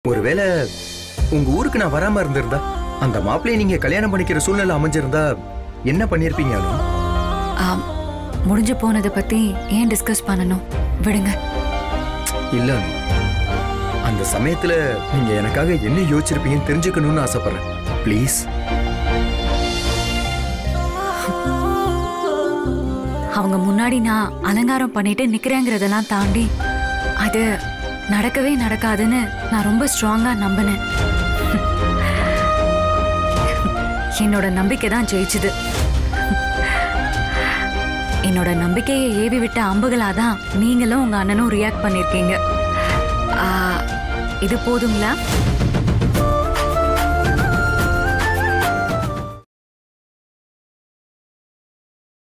ஒருவேளை உங்க ஊருக்கு நான் வராம இருந்திருந்தா அந்த மாப்பிள்ளையை நீங்க கல்யாணம் பண்ணிக்கிற சூழ்நிலை அமைஞ்சிருந்தா என்ன பண்ணிருப்பீங்க அனு ஆம், முடிஞ்சு போனதை பத்தி ஏன் டிஸ்கஸ் பண்ணணும் விடுங்க இல்ல அனு அந்த சமயத்துல நீங்க எனக்காக என்ன யோசிச்சிருப்பீங்கன்னு தெரிஞ்சுக்கணும்னு ஆசைப்படுறேன் ப்ளீஸ் அவங்க முன்னாடி நான் அலங்காரம் பண்ணிட்டு நிக்கிறேங்கிறதெல்லாம் தாண்டி அது நடக்கவே நடக்காதுன்னு நான் ரொம்ப ஸ்ட்ராங்கா நம்பினேன் என்னோட நம்பிக்கை தான் ஜெயிச்சுது என்னோட நம்பிக்கையை ஏவி விட்ட அம்புகளா தான் நீங்களும் உங்க அண்ணனும் ரியாக்ட் பண்ணிருக்கீங்க ஆ, இது போதுங்களா